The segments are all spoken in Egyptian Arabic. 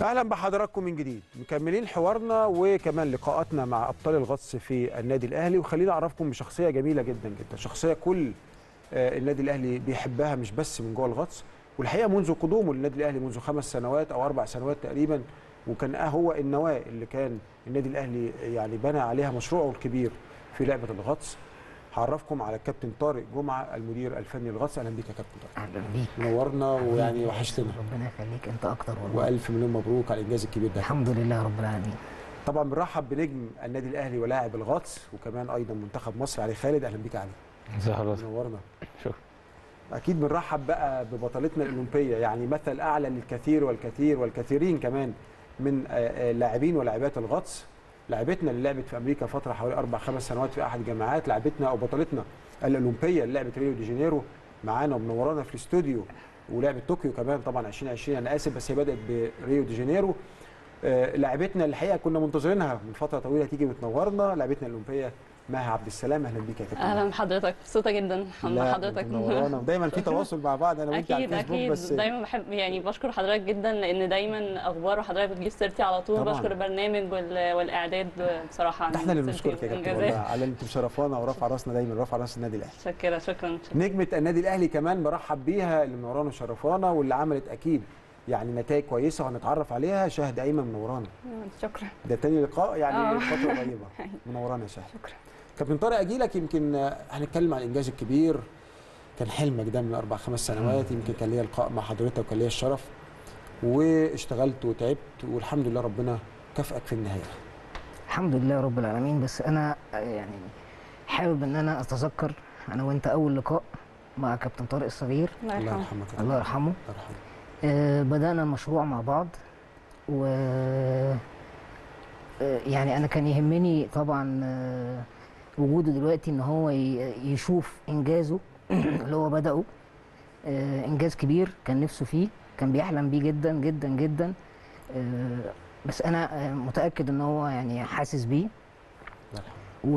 اهلا بحضراتكم من جديد مكملين حوارنا وكمان لقاءاتنا مع ابطال الغطس في النادي الاهلي وخليني اعرفكم بشخصيه جميله جدا جدا شخصيه كل آه، النادي الاهلي بيحبها مش بس من جوه الغطس والحقيقه منذ قدومه للنادي الاهلي منذ خمس سنوات او اربع سنوات تقريبا وكان آه هو النواه اللي كان النادي الاهلي يعني بنى عليها مشروعه الكبير في لعبه الغطس هعرفكم على الكابتن طارق جمعه المدير الفني للغطس اهلا بيك يا كابتن طارق اهلا بيك نورنا ويعني وحشتنا ربنا يخليك انت اكتر والله والف مليون مبروك على الانجاز الكبير ده الحمد لله رب العالمين طبعا بنرحب بنجم النادي الاهلي ولاعب الغطس وكمان ايضا منتخب مصر علي خالد اهلا بيك يا علي ازي حضرتك نورنا شكرا اكيد بنرحب بقى ببطلتنا الاولمبيه يعني مثل اعلى للكثير والكثير والكثيرين كمان من آه، آه، لاعبين ولاعبات الغطس لاعبتنا اللي لعبت في امريكا فتره حوالي اربع خمس سنوات في احد الجامعات لاعبتنا او بطلتنا الاولمبيه اللي لعبت ريو دي جانيرو معانا ومنورانا في الاستوديو ولعبت طوكيو كمان طبعا 2020 انا اسف بس هي بدات بريو دي جانيرو آه، لاعبتنا الحقيقه كنا منتظرينها من فتره طويله تيجي وتنورنا لاعبتنا الاولمبيه مها عبد السلام اهلا بيك يا كابتن اهلا بحضرتك مبسوطه جدا الحمد لا، حضرتك انت منورانا ودايما في تواصل مع بعض انا وانت على اكيد الفيسبوك اكيد بس دايما بحب يعني بشكر حضرتك جدا لان دايما اخبار وحضرتك بتجيب سيرتي على طول طبعاً. بشكر البرنامج وال- والاعداد بصراحه ده احنا اللي بنشكرك يا كابتن والله انجازات على انت مشرفانا ورافعه راسنا دايما رافعه راس النادي الاهلي شكرا شكرا نجمه النادي الاهلي كمان برحب بيها اللي منورانا وشرفانا واللي عملت اكيد يعني نتائج كويسه وهنتعرف عليها شاهد ايمن منورانا شكرا ده تاني لقاء يعني آه. فتره قريبه منورانا يا شاهد شكرا كابتن طارق اجي لك يمكن آه، هنتكلم عن الانجاز الكبير كان حلمك ده من اربع خمس سنوات يمكن كان ليا لقاء مع حضرتك وكان ليا الشرف واشتغلت وتعبت والحمد لله ربنا كافئك في النهايه الحمد لله رب العالمين بس انا آه، يعني حابب ان انا اتذكر انا وانت اول لقاء مع كابتن طارق الصغير الله الله يرحمه يرحمك يا كابتن. الله يرحمه الله يرحمه آه، بدأنا المشروع مع بعض و آه، يعني أنا كان يهمني طبعا آه، وجوده دلوقتي إن هو ي- يشوف إنجازه اللي هو بدأه آه، إنجاز كبير كان نفسه فيه كان بيحلم بيه جدا جدا جدا آه، بس أنا آه، متأكد إن هو يعني حاسس بيه الله يرحمه و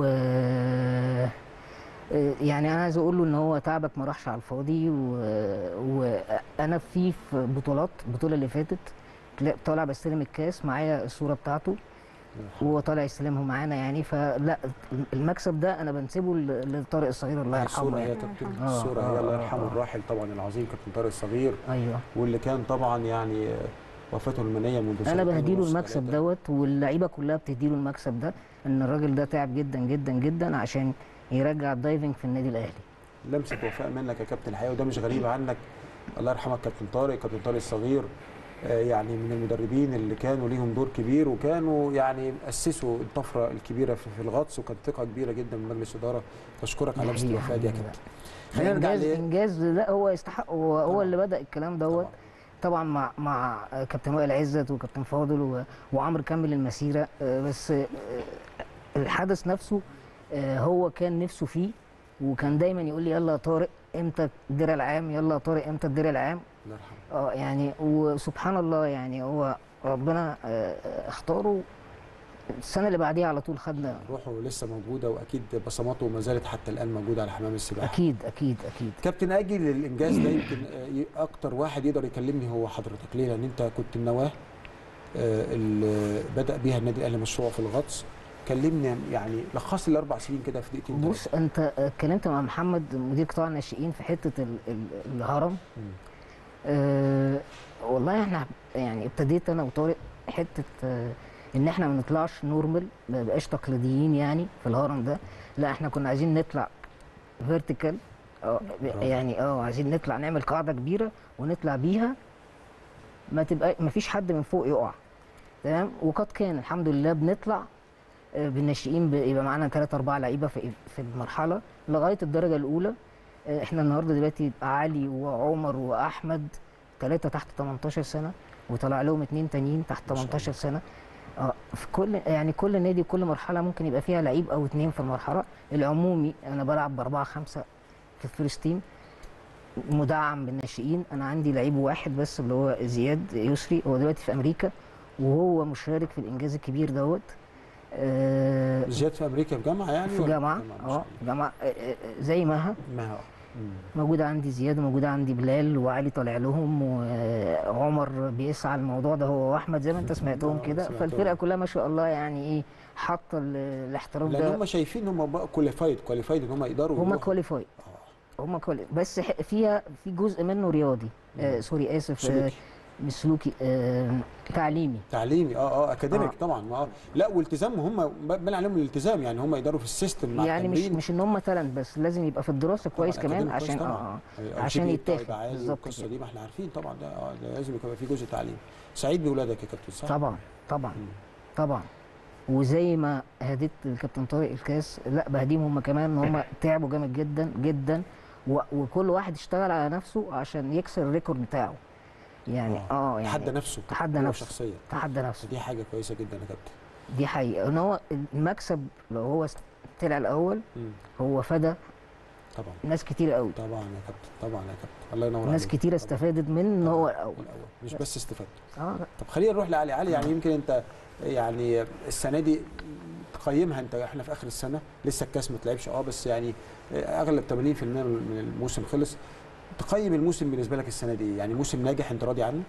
يعني انا عايز اقول له ان هو تعبك ما راحش على الفاضي و- وانا في في بطولات البطوله اللي فاتت تلا- طالع بستلم الكاس معايا الصوره بتاعته الله يرحمه. وهو طالع يستلمه معانا يعني فلا المكسب ده انا بنسبه ل- لطارق الصغير الله يرحمه الصورة هي يعني. كابتن آه، الصورة هي آه، الله آه، يرحمه آه. الراحل طبعا العظيم كابتن طارق الصغير ايوه واللي كان طبعا يعني آه، وفاته المنية منذ انا سنتين بهديله ونص، المكسب ثلاثة. دوت واللعيبه كلها بتهديله المكسب ده ان الراجل ده تعب جدا جدا جدا عشان يرجع الدايفنج في النادي الاهلي لمسة وفاء منك يا كابتن الحقيقة وده مش غريب عنك الله يرحمك كابتن طارق كابتن طارق الصغير آه، يعني من المدربين اللي كانوا ليهم دور كبير وكانوا يعني اسسوا الطفره الكبيره في في الغطس وكانت ثقه كبيره جدا من مجلس الاداره بشكرك على لمسه حقيقي، الوفاء دي يا حقيقي. كابتن خلينا نرجع انجاز ل انجاز لا هو يستحق هو, هو طبعاً. اللي بدا الكلام دوت طبعاً. طبعا مع مع كابتن وائل عزت وكابتن فاضل و- وعمرو كمل المسيره آه، بس آه، الحدث نفسه آه، هو كان نفسه فيه وكان دايما يقول لي يلا يا طارق امتى الدرع العام يلا يا طارق امتى الدرع العام الله يرحمه اه يعني وسبحان الله يعني هو ربنا آه، اختاره السنه اللي بعديها على طول خدنا روحه لسه موجوده واكيد بصماته ما زالت حتى الان موجوده على حمام السباحه اكيد اكيد اكيد كابتن اجي للانجاز ده يمكن آه، ي- اكتر واحد يقدر يكلمني هو حضرتك ليه لان انت كنت النواه آه، اللي بدا بيها النادي الاهلي مشروع في الغطس كلمني يعني لخص لي الاربع سنين كده في دقيقتين بص ثلاثة. انت اتكلمت مع محمد مدير قطاع الناشئين في حته ال ال الهرم مم. أه والله احنا يعني ابتديت انا وطارق حته أه ان احنا ما نطلعش نورمال ما بقاش تقليديين يعني في الهرم ده لا احنا كنا عايزين نطلع فيرتيكال اه برافو. يعني اه عايزين نطلع نعمل قاعده كبيره ونطلع بيها ما تبقى ما فيش حد من فوق يقع تمام وقد كان الحمد لله بنطلع آه، بالناشئين بيبقى معانا ثلاثة أربعة لعيبة في في المرحلة لغاية الدرجة الأولى آه، احنا النهارده دلوقتي علي وعمر وأحمد ثلاثة تحت 18 سنة وطلع لهم اتنين تانيين تحت ما شاء 18 سنة اه في كل يعني كل نادي كل مرحلة ممكن يبقى فيها لعيب أو اتنين في المرحلة العمومي أنا بلعب بأربعة خمسة في الفيرست تيم مدعم بالناشئين أنا عندي لعيب واحد بس اللي هو زياد يسري هو دلوقتي في أمريكا وهو مشارك في الإنجاز الكبير دوت آه، زياد في امريكا في جامعه يعني في ولا؟ جامعه ما شاء اه جامعه آه، آه، زي مها الله. ما هو موجودة عندي زياد وموجودة عندي بلال وعلي طالع لهم وعمر بيسعى الموضوع ده هو واحمد زي ما انت سمعتهم آه، كده سمعتهم. فالفرقة كلها ما شاء الله يعني ايه حاطة ال- الاحتراف لان ده هم شايفين ان هم كواليفايد كواليفايد ان هم يقدروا هم يروحوا. كواليفاي آه. هم كوالي بس ح- فيها في جزء منه رياضي آه سوري اسف آه سلوكي. مش سلوكي آه تعليمي تعليمي اه اه اكاديميك آه. طبعا ما آه. لا والتزام هم بان عليهم الالتزام يعني هم يقدروا في السيستم مع يعني مش التمرين. مش ان هم تالنت بس لازم يبقى في الدراسة كويس طبعاً كمان أكاديميك كويس عشان طبعاً. اه ال عشان GPA بتاعه يتاخد. يبقى عالي بالظبط والقصه كده. دي ما احنا عارفين طبعا ده اه ده لازم يبقى في جزء تعليم سعيد بولادك يا كابتن صح؟ طبعا طبعا مم. طبعا وزي ما هديت الكابتن طارق الكاس لا بهديهم هم كمان ان هم تعبوا جامد جدا جدا و- وكل واحد اشتغل على نفسه عشان يكسر الريكورد بتاعه يعني اه يعني تحدى نفسه تحدى هو نفسه. شخصيا تحدى نفسه دي حاجه كويسه جدا يا كابتن دي حقيقه ان هو المكسب لو هو طلع الاول مم. هو فدى طبعا ناس كتير قوي طبعا يا كابتن طبعا يا كابتن الله ينور ناس عليك. كتير طبعاً. استفادت من ان هو الاول الأول. مش بس استفدت اه لا. طب خلينا نروح لعلي علي يعني يمكن انت يعني السنه دي تقيمها انت احنا في اخر السنه لسه الكاس ما اتلعبش اه بس يعني اغلب 80% من الموسم خلص تقيم الموسم بالنسبه لك السنه دي إيه؟ يعني موسم ناجح انت راضي عنه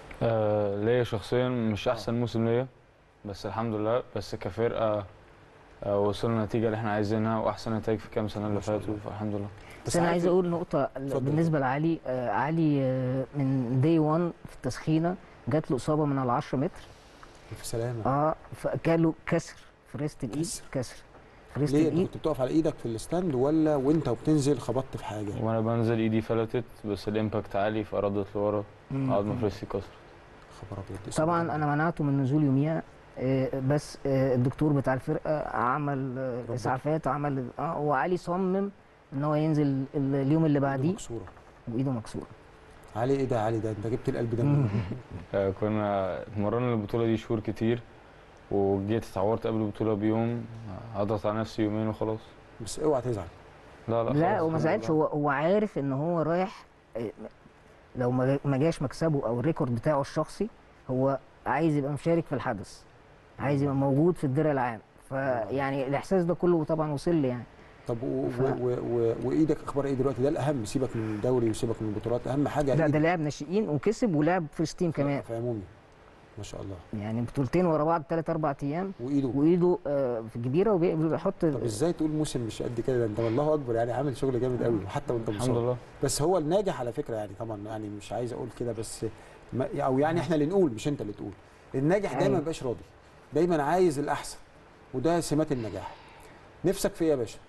آه ليا شخصيا مش احسن موسم ليا بس الحمد لله بس كفرقه آه وصلنا النتيجه اللي احنا عايزينها واحسن نتائج في كام سنه ما اللي شاء فاتوا الله. فالحمد لله بس انا عايز عارف- اقول نقطه اتفضل. بالنسبه لعلي آه علي آه من دي 1 في التسخينه جات له اصابه من على 10 متر في سلامه اه فجاله كسر في ريست الايد كسر. كسر في ريست ليه انت الايد كنت بتقف على ايدك في الستاند ولا وانت وبتنزل خبطت في حاجه وانا بنزل ايدي فلتت بس الامباكت عالي فردت لورا مم. عظمه في راسي كسر خبر ابيض دي طبعا إصابة. انا منعته من النزول يوميها آه، بس آه، الدكتور بتاع الفرقه عمل آه، ربنا. اسعافات عمل اه وعلي صمم ان هو ينزل ال- اليوم اللي إيده بعديه مكسوره وايده مكسوره علي ايه ده علي ده انت جبت القلب ده مم. منين؟ آه كنا اتمرنا البطوله دي شهور كتير وجيت اتعورت قبل البطوله بيوم آه، هضغط على نفسي يومين وخلاص بس اوعى تزعل لا لا لا خلاص وما الحمد زعلش لله. هو هو عارف ان هو رايح آه، لو ما ما جاش مكسبه او الريكورد بتاعه الشخصي هو عايز يبقى مشارك في الحدث عايز يبقى موجود في الدرع العام فيعني الاحساس ده كله طبعا وصل لي يعني طب و... ف- و... و... و... وايدك اخبار ايه دلوقتي ده الاهم سيبك من الدوري وسيبك من البطولات اهم حاجه لا إيد ده لاعب ناشئين وكسب ولعب فيرست تيم كمان في عمومي ما شاء الله يعني بطولتين ورا بعض ثلاث اربع ايام وايده وايده آه، في كبيره وبيحط طب ازاي تقول موسم مش قد كده ده انت والله اكبر يعني عامل شغل جامد قوي حتى وانت الحمد مصاب لله بس هو الناجح على فكره يعني طبعا يعني مش عايز اقول كده بس ما او يعني احنا اللي نقول مش انت اللي تقول الناجح دايما ما أيوة. بيبقاش راضي دايما عايز الاحسن وده سمات النجاح نفسك في ايه يا باشا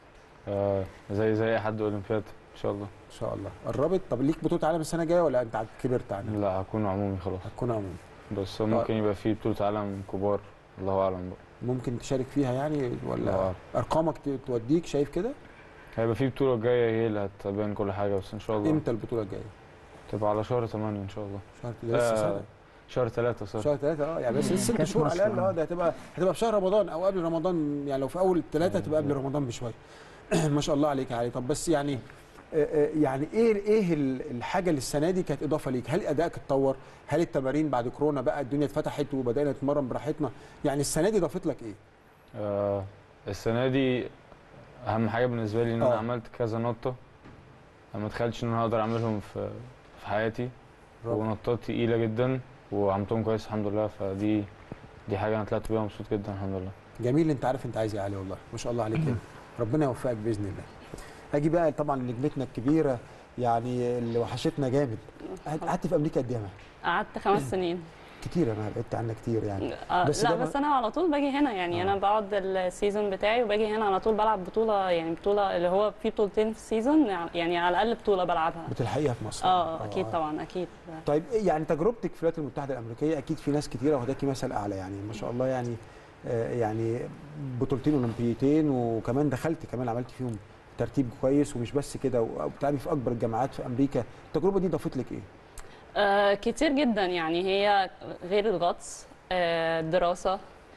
آه زي زي اي حد اولمبياد ان شاء الله ان شاء الله قربت طب ليك بطوله عالم السنه الجايه ولا انت كبرت عنها لا هكون عمومي خلاص هتكون عموما بس ممكن يبقى في بطوله عالم كبار الله اعلم بقى ممكن تشارك فيها يعني ولا الله ارقامك ت- توديك شايف كده هيبقى في بطوله جايه هي اللي هتبين كل حاجه بس ان شاء الله امتى البطوله الجايه تبقى على شهر 8 ان شاء الله شهر ده لسه آه، سنه شهر 3 صح شهر ثلاثة اه يعني بس ست كأس شهور على مصر، الاقل آه. اه ده هتبقى هتبقى في شهر رمضان او قبل رمضان يعني لو في اول ثلاثة تبقى قبل رمضان بشويه ما شاء الله عليك يا علي طب بس يعني آه، آه، يعني ايه ايه ال- الحاجه اللي السنه دي كانت اضافه ليك هل ادائك اتطور هل التمارين بعد كورونا بقى الدنيا اتفتحت وبدانا نتمرن براحتنا يعني السنه دي ضافت لك ايه آه السنه دي اهم حاجه بالنسبه لي ان انا آه. عملت كذا نطه أنا ما تخيلتش ان انا اقدر اعملهم في في حياتي برافو. ونطات تقيله جدا وعملتهم كويس الحمد لله فدي دي حاجه انا طلعت بيها مبسوط جدا الحمد لله جميل انت عارف انت عايز ايه يا علي والله ما شاء الله عليك يعني. ربنا يوفقك باذن الله اجي بقى طبعا نجمتنا الكبيره يعني اللي وحشتنا جامد قعدت في امريكا قد ايه يا مها؟ قعدت خمس سنين كتير انا بعدت عنها كتير يعني آه بس لا ده ما- بس انا على طول باجي هنا يعني آه. انا بقعد السيزون بتاعي وباجي هنا على طول بلعب بطوله يعني بطوله اللي هو في بطولتين في السيزون يعني على الاقل بطوله بلعبها بتلحقيها في مصر اه اكيد طبعا اكيد طيب إيه يعني تجربتك في الولايات المتحده الامريكيه اكيد في ناس كتيره وهداكي مثل اعلى يعني ما شاء الله يعني آه يعني بطولتين اولمبيتين وكمان دخلت كمان عملت فيهم ترتيب كويس ومش بس كده وبتلعبي في اكبر الجامعات في امريكا التجربه دي ضافت لك ايه؟ آه كتير جدا يعني هي غير الغطس آه دراسة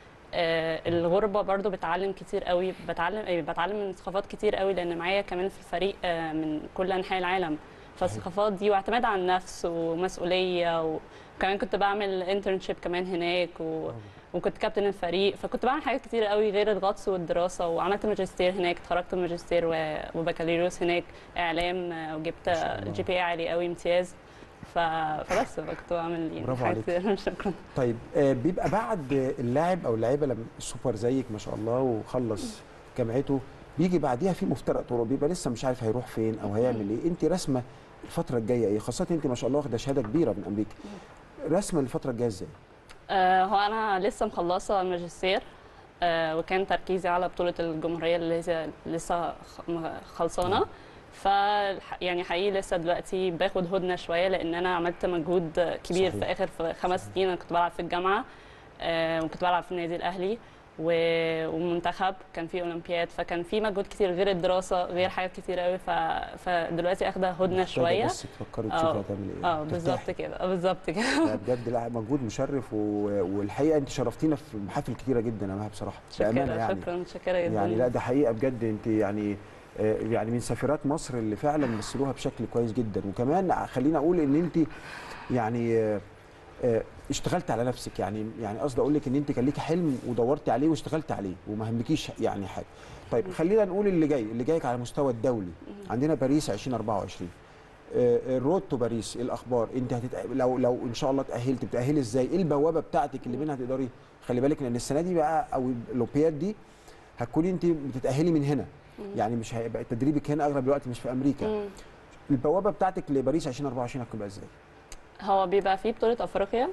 آه الغربة برضو بتعلم كتير قوي بتعلم آه، بتعلم من ثقافات كتير قوي لأن معايا كمان في الفريق آه من كل أنحاء العالم فالثقافات دي واعتماد على النفس ومسؤولية وكمان كنت بعمل انترنشيب كمان هناك و... وكنت كابتن الفريق فكنت بعمل حاجات كتير قوي غير الغطس والدراسه وعملت ماجستير هناك اتخرجت من ماجستير و- وبكالوريوس هناك اعلام آه، وجبت ما شاء الله. جي بي اي عالي قوي امتياز ف... فبس كنت بعمل يعني برافو حاجات عليك. كتير شكرا طيب آه، بيبقى بعد اللاعب او اللاعيبه لما السوبر زيك ما شاء الله وخلص جامعته بيجي بعديها في مفترق طرق بيبقى لسه مش عارف هيروح فين او هيعمل ايه انت رسمه الفتره الجايه ايه خاصه انت ما شاء الله واخده شهاده كبيره من امريكا رسمه الفتره الجايه ازاي آه، هو انا لسه مخلصه الماجستير آه، وكان تركيزي على بطوله الجمهوريه اللي هي لسه خ- م- خلصانه ف يعني حقيقي لسه دلوقتي باخد هدنه شويه لان انا عملت مجهود كبير صحيح. في اخر في خمس سنين انا كنت بلعب في الجامعه آه، وكنت بلعب في النادي الاهلي و- ومنتخب كان في اولمبياد فكان في مجهود كتير غير الدراسه غير حاجات كتير قوي ف... فدلوقتي اخده هدنه محتاجة شويه بس تفكري آه. تشوفي هتعمل ايه اه بالظبط ترتاحي. كده آه، بالظبط كده لا بجد لا مجهود مشرف و... والحقيقه انت شرفتينا في محافل كتيره جدا يا مها بصراحه بامانه شكرا يعني شكرا شكرا جدا يعني لا ده حقيقه بجد انت يعني آه، يعني من سفيرات مصر اللي فعلا مثلوها بشكل كويس جدا وكمان خليني اقول ان انت يعني آه، آه، اشتغلت على نفسك يعني يعني قصدي اقول لك ان انت كان ليكي حلم ودورتي عليه واشتغلت عليه وما همكيش يعني حاجه طيب خلينا نقول اللي جاي اللي جايك على المستوى الدولي عندنا باريس 2024 آه، الرود تو باريس ايه الاخبار انت هتتأ... لو لو ان شاء الله تاهلت بتاهلي ازاي ايه البوابه بتاعتك اللي منها تقدري خلي بالك لان السنه دي بقى او الاولمبياد دي هتكوني انت بتتاهلي من هنا يعني مش هيبقى تدريبك هنا اغلب الوقت مش في امريكا مم. البوابه بتاعتك لباريس 2024 هتبقى ازاي هو بيبقى فيه بطولة أفريقيا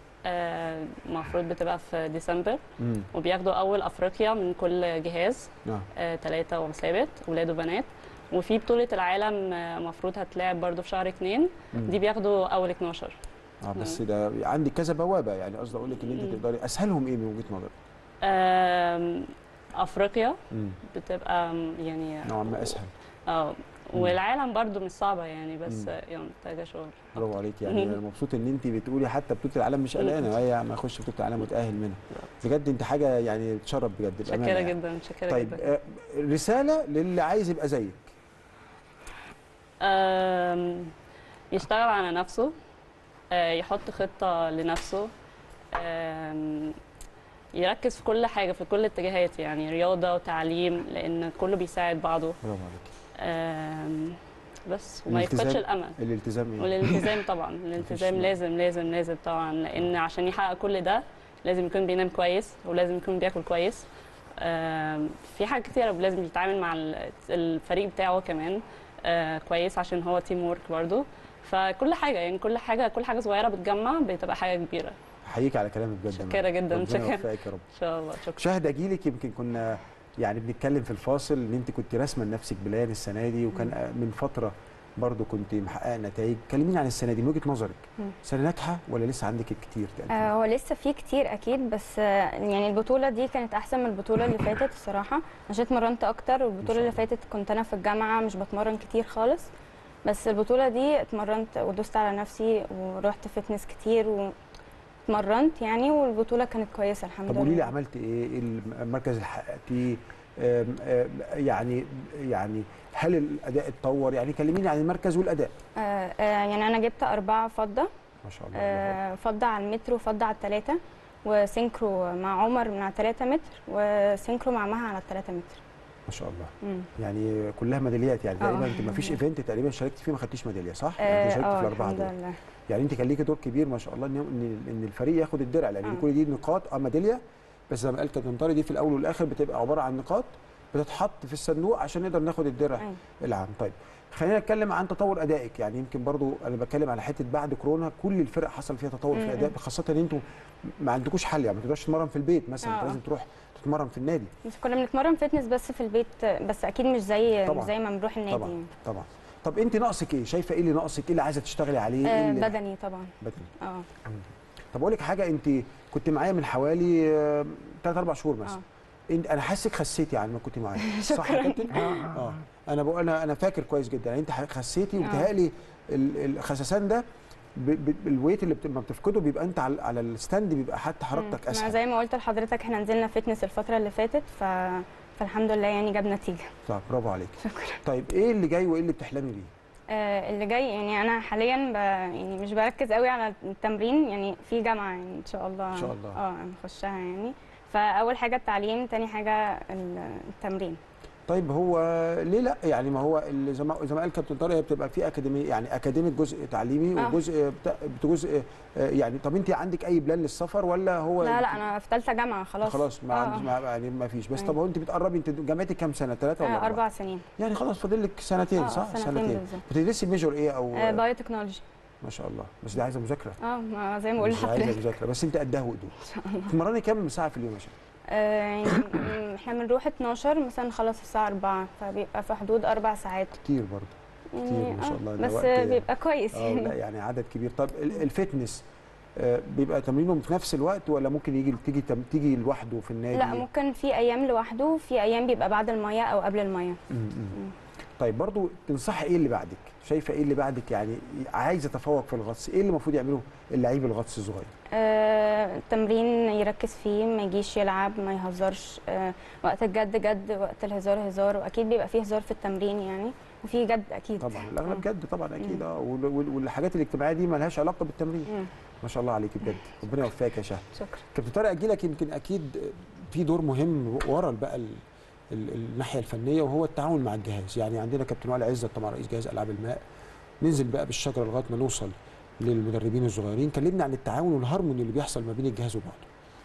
آه، المفروض بتبقى في ديسمبر امم وبياخدوا أول أفريقيا من كل جهاز اه ثلاثة وثابت ولاد وبنات وفي بطولة العالم آه، المفروض هتلعب برضو في شهر اتنين مم. دي بياخدوا أول 12 اه بس ده عندك كذا بوابه يعني قصدي اقول لك ان انت مم. تقدري اسهلهم ايه من وجهه نظرك آم، أفريقيا امم بتبقى آم، يعني نوعا ما اسهل اه والعالم برضو مش صعبة يعني بس مم. آه، يعني محتاجة شغل برافو عليك يعني انا مبسوط ان انت بتقولي حتى بطوله العالم مش قلقانه هي ما اخش بطوله العالم وتاهل منها بجد انت حاجه يعني تشرف بجد بامانه شكرا يعني. جدا شكرا طيب جدا آه، رساله للي عايز يبقى زيك آم، يشتغل على نفسه آه، يحط خطة لنفسه آم، يركز في كل حاجة في كل الاتجاهات يعني رياضة وتعليم لأن كله بيساعد بعضه برافو عليك آم، بس وما الالتزام. يفقدش الأمل الالتزام ايه والالتزام طبعا الالتزام مفيش- لازم لازم لازم طبعا لأن عشان يحقق كل ده لازم يكون بينام كويس ولازم يكون بياكل كويس آم، في حاجات كتيرة لازم يتعامل مع ال- الفريق بتاعه كمان آه، كويس عشان هو تيم وورك برضه فكل حاجة يعني كل حاجة كل حاجة صغيرة بتجمع بتبقى حاجة كبيرة احييك على كلامك بجد يا شكرا مريم. جدا، ربنا شكرا. يوفقك يا رب إن شاء الله شكرا شاهد جيلك يمكن كنا يعني بنتكلم في الفاصل ان انت كنت راسمه لنفسك بلان السنه دي وكان من فتره برضو كنت محققه نتائج كلميني عن السنه دي من وجهه نظرك مم. سنه ناجحه ولا لسه عندك الكتير آه، تقدمي هو لسه في كتير اكيد بس آه، يعني البطوله دي كانت احسن من البطوله اللي فاتت الصراحه عشان اتمرنت اكتر ما والبطوله شاء اللي الله. فاتت كنت انا في الجامعه مش بتمرن كتير خالص بس البطوله دي اتمرنت ودوست على نفسي ورحت فتنس كتير واتمرنت يعني والبطوله كانت كويسه الحمد طب لله قولي لي عملت ايه إيه المركز اللي حققتيه آم، آم، يعني يعني هل الاداء اتطور يعني كلميني عن المركز والاداء آه، آه، يعني انا جبت أربعة فضه ما شاء الله الله أكبر. آه، فضه على المتر وفضه على الثلاثه وسينكرو مع عمر من على 3 متر وسينكرو مع مها على 3 متر ما شاء الله مم. يعني كلها ميداليات يعني آه. تقريبا انت ما فيش ايفنت تقريبا شاركت فيه ما خدتيش ميداليه صح؟ يعني انت اه شاركت في آه، الاربعه الحمد دول لله يعني انت كان ليكي دور كبير ما شاء الله ان ان إن الفريق ياخد الدرع لان آه. كل دي نقاط اه ميداليه بس زي ما قال كابتن طارق دي في الاول والاخر بتبقى عباره عن نقاط بتتحط في الصندوق عشان نقدر ناخد الدرع أيوة. العام طيب خلينا نتكلم عن تطور ادائك يعني يمكن برضو انا بتكلم على حته بعد كورونا كل الفرق حصل فيها تطور في م- م. الاداء خاصه ان انتوا ما عندكوش حل يعني ما تقدرش تتمرن في البيت مثلا انت آه. لازم تروح تتمرن في النادي بس كنا بنتمرن فتنس بس في البيت بس اكيد مش زي طبعاً. مش زي ما بنروح النادي طبعا يعني. طبعا طب انت ناقصك ايه شايفه ايه اللي ناقصك ايه اللي عايزه تشتغلي عليه ايه آه اللي بدني طبعا بدني اه طب اقول لك حاجه انت كنت معايا من حوالي 3 4 شهور مثلا اه انت انا حاسك خسيتي يعني ما كنت معايا صح يا كابتن اه انا بقول انا انا فاكر كويس جدا يعني انت خسيتي وبتهيألي ال- الخسسان ده ب- ب- الويت اللي بت- لما بتفقده بيبقى انت على على الستاند بيبقى حتى حركتك ما اسهل زي ما قلت لحضرتك احنا نزلنا فتنس الفتره اللي فاتت ف... فالحمد لله يعني جاب نتيجه طب برافو عليك شكرا طيب ايه اللي جاي وايه اللي بتحلمي بيه آه، اللي جاي يعني انا حاليا ب... يعني مش بركز قوي على التمرين يعني في جامعه يعني ان شاء الله إن شاء الله. اه نخشها يعني فاول حاجه التعليم تاني حاجه ال- التمرين طيب هو ليه لا يعني ما هو اللي زي ما زي ما قال كابتن طارق هي بتبقى في اكاديمي يعني اكاديمي جزء تعليمي آه. وجزء بتا- جزء آه، يعني طب انت عندك اي بلان للسفر ولا هو لا لا انا في ثالثه جامعه خلاص خلاص ما آه، عنديش ما يعني ما فيش بس أيوة. طب هو انت بتقربي انت جامعتك كام سنه ثلاثه ولا آه، أربعة؟ اربع سنين يعني خلاص فاضل لك سنتين آه، صح سنتين بالظبط. بتدرسي ميجور ايه او آه، بايو تكنولوجي ما شاء الله بس دي عايزه مذاكره اه ما زي ما بقول مش عايزه لحضرتك مذاكره بس انت قدها وقدود ان شاء الله تتمرني كام ساعه في اليوم يا شباب آه، يعني م- احنا بنروح 12 مثلا نخلص الساعه 4 فبيبقى في حدود اربع ساعات كتير برضه يعني ما شاء آه، الله، ده بس وقت- بيبقى كويس اه يعني لا يعني عدد كبير طب ال- الفتنس آه، بيبقى تمرينهم في نفس الوقت ولا ممكن يجي تيجي تم- تيجي لوحده في النادي لا ممكن في ايام لوحده في ايام بيبقى بعد الميه او قبل الميه م- م. طيب برضو تنصحي ايه اللي بعدك شايفه ايه اللي بعدك يعني عايز يتفوق في الغطس ايه اللي المفروض يعمله اللعيب الغطس الصغير آه، التمرين يركز فيه ما يجيش يلعب ما يهزرش آه، وقت الجد جد وقت الهزار هزار واكيد بيبقى فيه هزار في التمرين يعني وفي جد اكيد طبعا الاغلب آه. جد طبعا اكيد اه وال- وال- والحاجات الاجتماعيه دي ما لهاش علاقه بالتمرين مم، ما شاء الله عليك بجد ربنا يوفقك يا شهد شكرا كابتن طارق اجي لك يمكن اكيد في دور مهم ورا بقى ال- ال- الناحيه الفنيه وهو التعاون مع الجهاز يعني عندنا كابتن وائل عزت طبعا رئيس جهاز العاب الماء ننزل بقى بالشجره لغايه ما نوصل للمدربين الصغيرين كلمنا عن التعاون والهارموني اللي بيحصل ما بين الجهاز وبعضه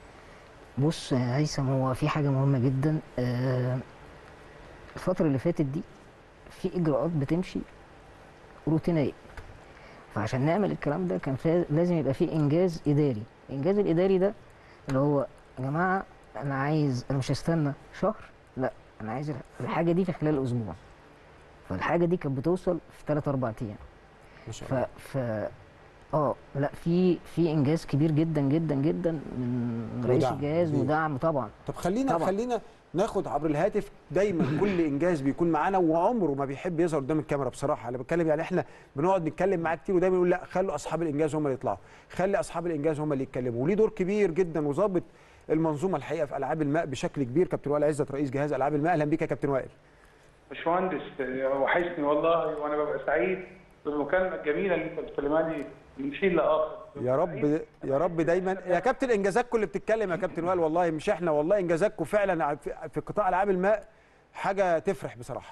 بص يا هيثم هو في حاجة مهمة جدا آه، الفترة اللي فاتت دي في إجراءات بتمشي روتينية فعشان نعمل الكلام ده كان فا- لازم يبقى في إنجاز إداري الإنجاز الإداري ده اللي هو يا جماعة أنا عايز أنا مش هستنى شهر لا أنا عايز الحاجة دي في خلال أسبوع فالحاجة دي كانت بتوصل في 3 4 أيام ما شاء ف الله ف اه لا في في انجاز كبير جدا جدا جدا من رئيس ودعم الجهاز كبير. ودعم طبعا طب خلينا طبعا. خلينا ناخد عبر الهاتف دايما كل انجاز بيكون معانا وعمره ما بيحب يظهر قدام الكاميرا بصراحه انا بتكلم يعني احنا بنقعد نتكلم معاه كتير ودايما يقول لا خلوا اصحاب الانجاز هم اللي يطلعوا خلي اصحاب الانجاز هم اللي يتكلموا وليه دور كبير جدا وظابط المنظومه الحقيقه في العاب الماء بشكل كبير كابتن وائل عزت رئيس جهاز العاب الماء اهلا بيك يا كابتن وائل باشمهندس آه، وحشني والله وانا ببقى سعيد بالمكالمه الجميله اللي انت بتكلمها لي من حين لاخر يا رب يا رب دايما يا كابتن انجازاتكم اللي بتتكلم يا كابتن وائل والله مش احنا والله انجازاتكم فعلا في في قطاع العاب الماء حاجه تفرح بصراحه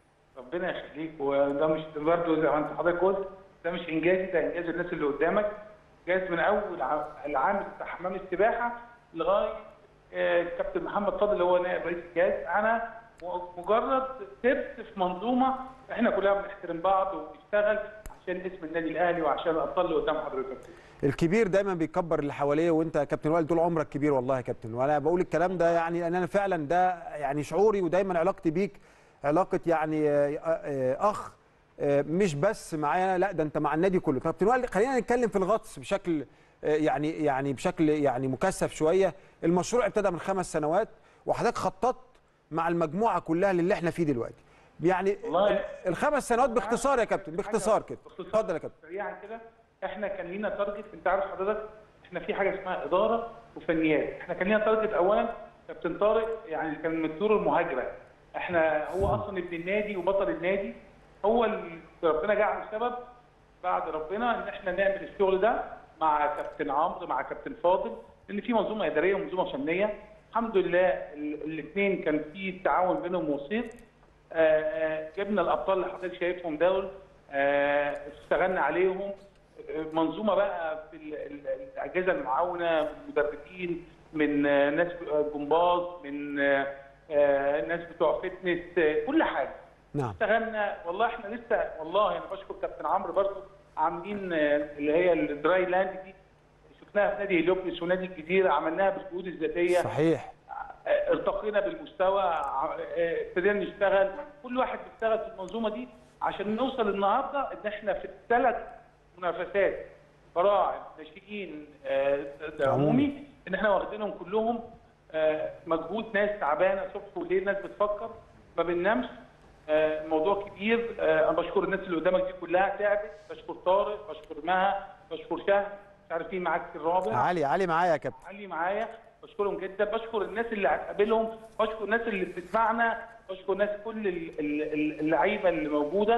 ربنا يخليك وده مش برضه زي ما انت حضرتك قلت ده مش انجازي ده انجاز الناس اللي قدامك انجاز من اول ع- العامل بتاع حمام السباحه لغايه آه، كابتن محمد فاضل اللي هو نائب رئيس الجهاز انا م- مجرد سبت في منظومه احنا كلنا بنحترم بعض وبنشتغل عشان اسم النادي الاهلي وعشان الابطال اللي قدام حضرتك الكبير دايما بيكبر اللي حواليه وانت يا كابتن وائل طول عمرك كبير والله يا كابتن وانا بقول الكلام ده يعني لان انا فعلا ده يعني شعوري ودايما علاقتي بيك علاقه يعني آه، آه، اخ آه، مش بس معايا لا ده انت مع النادي كله كابتن وائل خلينا نتكلم في الغطس بشكل آه، يعني يعني بشكل يعني مكثف شويه المشروع ابتدى من خمس سنوات وحضرتك خططت مع المجموعه كلها للي احنا فيه دلوقتي يعني والله- ال- الخمس سنوات باختصار يا كابتن باختصار كده اتفضل يا كابتن سريعا كده احنا كان لينا تارجت انت عارف حضرتك احنا في حاجه اسمها اداره وفنيات احنا كان لينا تارجت اولا كابتن طارق يعني كان من الطيور المهاجره احنا هو اصلا ابن النادي وبطل النادي هو اللي ربنا جعله سبب بعد ربنا ان احنا نعمل الشغل ده مع كابتن عمرو مع كابتن فاضل لان في منظومه اداريه ومنظومه فنيه الحمد لله الاثنين كان في تعاون بينهم وسيط آه، آه، جبنا الابطال اللي حضرتك شايفهم دول آه، اشتغلنا عليهم آه، منظومه بقى في ال- ال- الاجهزه المعاونه من مدربين من آه، ناس آه، جمباز من آه، آه، ناس بتوع فتنس آه، كل حاجه نعم اشتغلنا والله احنا لسه والله انا بشكر كابتن عمرو برضو عاملين آه، اللي هي الدراي لاند دي شفناها في نادي هليوبلس ونادي الجزيره عملناها بالجهود الذاتيه صحيح آه، ارتقينا بالمستوى ع- آه، ابتدينا نشتغل كل واحد بيشتغل في المنظومه دي عشان نوصل النهارده ان احنا في الثلاث منافسات براعم ناشئين آه، ده عمومي ان احنا واخدينهم كلهم آه، مجهود ناس تعبانه صبح وليل ناس بتفكر ما بننامش آه، الموضوع كبير آه، انا بشكر الناس اللي قدامك دي كلها تعبت بشكر طارق بشكر مها بشكر شهد مش عارف مين معاك الرابع علي علي معايا يا كابتن علي معايا بشكرهم جدا بشكر الناس اللي هتقابلهم بشكر الناس اللي بتسمعنا بشكر الناس كل ال- ال- ال- اللعيبه اللي موجوده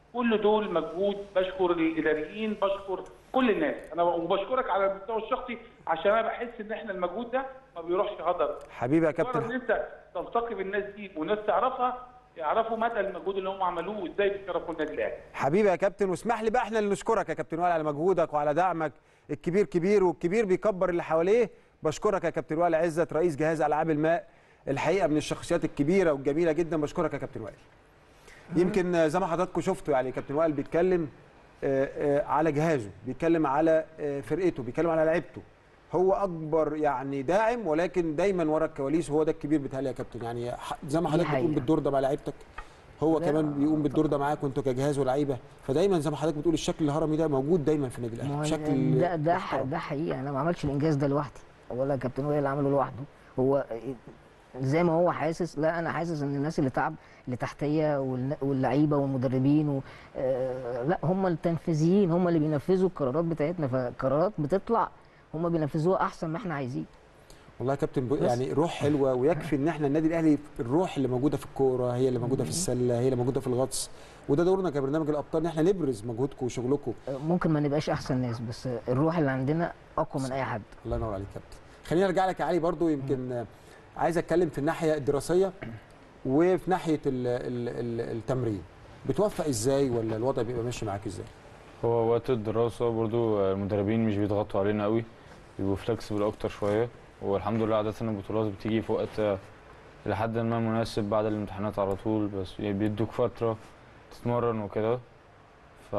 كل دول مجهود بشكر الاداريين بشكر كل الناس انا وبشكرك على المستوى الشخصي عشان انا بحس ان احنا المجهود ده ما بيروحش هدر حبيبي يا مجرد ان كابتن انت تلتقي بالناس دي والناس تعرفها يعرفوا مدى المجهود اللي هم عملوه وازاي بيشرفوا النادي الاهلي حبيبي يا كابتن واسمح لي بقى احنا اللي نشكرك يا كابتن وائل على مجهودك وعلى دعمك الكبير كبير والكبير بيكبر اللي حواليه بشكرك يا كابتن وائل عزت رئيس جهاز العاب الماء الحقيقه من الشخصيات الكبيره والجميله جدا بشكرك يا كابتن وائل يمكن آه، زي ما حضراتكم شفتوا يعني كابتن وائل بيتكلم آه، آه، على جهازه بيتكلم على آه، فرقته بيتكلم على لعيبته هو اكبر يعني داعم ولكن دايما ورا الكواليس وهو ده الكبير بتهيألي يا كابتن يعني ح- زي ما دي حضرتك بتقوم حقيقة. بالدور ده مع لعيبتك هو لا، كمان بيقوم بالدور ده معاك وانتوا كجهاز ولاعيبه فدايما زي ما حضرتك بتقول الشكل الهرمي ده موجود دايما في النادي ما الاهلي هو بشكل ده ده ح- محترم. ده حقيقه انا ما عملتش الانجاز ده لوحدي ولا كابتن وائل اللي عمله لوحده هو زي ما هو حاسس لا انا حاسس ان الناس اللي تعب اللي تحتيه والن- واللعيبه والمدربين و... آه لا هم التنفيذيين هم اللي بينفذوا القرارات بتاعتنا فالقرارات بتطلع هم بينفذوها احسن ما احنا عايزين والله يا كابتن ب- بس. يعني روح حلوه ويكفي ان احنا النادي الاهلي الروح اللي موجوده في الكوره هي اللي موجوده في السله هي اللي موجوده في الغطس وده دورنا كبرنامج الابطال ان احنا نبرز مجهودكم وشغلكم آه، ممكن ما نبقاش احسن ناس بس الروح اللي عندنا اقوى من اي حد الله ينور عليك يا كابتن خليني ارجع لك يا علي برضو يمكن آه، عايز اتكلم في الناحيه الدراسيه وفي ناحيه ال ال ال التمرين بتوفق ازاي ولا الوضع بيبقى ماشي معاك ازاي هو وقت الدراسة برضو المدربين مش بيضغطوا علينا قوي بيبقوا فلكسبل أكتر شوية والحمد لله عادة البطولات بتيجي في وقت لحد ما مناسب بعد الامتحانات على طول بس يعني بيدوك فترة تتمرن وكده ف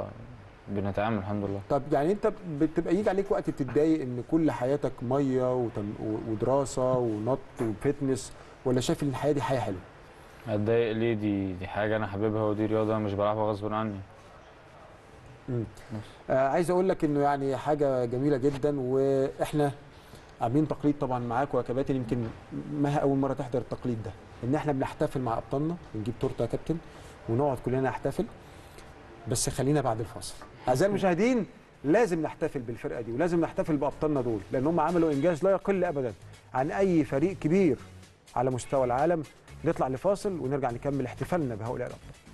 بنتعامل الحمد لله طب يعني انت بتبقى يجي عليك وقت تتضايق ان كل حياتك ميه وتم و- ودراسه ونط وفتنس ولا شايف ان الحياه دي حياه حلوه اتضايق ليه دي دي حاجة أنا حاببها ودي رياضة مش بلعبها غصب عني آه عايز اقول لك انه يعني حاجه جميله جدا واحنا عاملين تقليد طبعا معاكم يا كباتن يمكن ما اول مره تحضر التقليد ده ان احنا بنحتفل مع ابطالنا بنجيب تورته يا كابتن ونقعد كلنا نحتفل بس خلينا بعد الفاصل اعزائي المشاهدين لازم نحتفل بالفرقه دي ولازم نحتفل بابطالنا دول لان هم عملوا انجاز لا يقل ابدا عن اي فريق كبير على مستوى العالم نطلع لفاصل ونرجع نكمل احتفالنا بهؤلاء الابطال